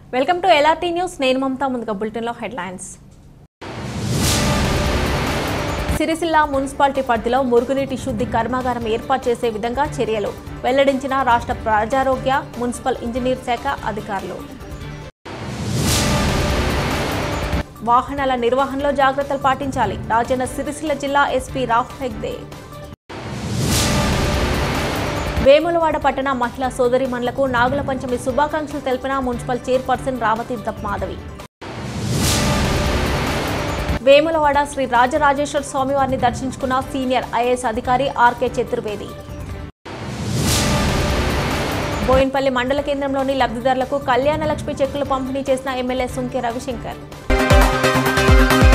welcome to LRT news నేను మమతా ముందుగా బులెటిన్లో హెడ్లైన్స్ సిరిసిల్ల మున్సిపాలిటీ పరిధిలో మురుగునీటి శుద్ధి కర్మాగారం ఏర్పాటు చేసే విధంగా చర్యలు వెల్లడించిన రాష్ట్ర ప్రజారోగ్య మున్సిపల్ ఇంజనీర్ శాఖ అధికారులు వాహనాల నిర్వహణలో జాగ్రత్తలు పాటించాలి రాజన్న సిరిసిల్ల జిల్లా ఎస్పీ రాఫ్ హెగ్దే వేములవాడ పట్టణ మహిళా సోదరిమణులకు నాగుల పంచమి శుభాకాంక్షలు తెలిపిన మున్సిపల్ చైర్పర్సన్ రామతీర్థప్ మాధవి వేములవాడ శ్రీ రాజరాజేశ్వర స్వామివారిని దర్శించుకున్న సీనియర్ ఐఏఎస్ అధికారి ఆర్కే చతుర్వేది బోయిన్పల్లి మండల కేంద్రంలోని లబ్ధిదారులకు కళ్యాణ లక్ష్మి చెక్కులు పంపిణీ చేసిన ఎమ్మెల్యే సుంకె రవిశంకర్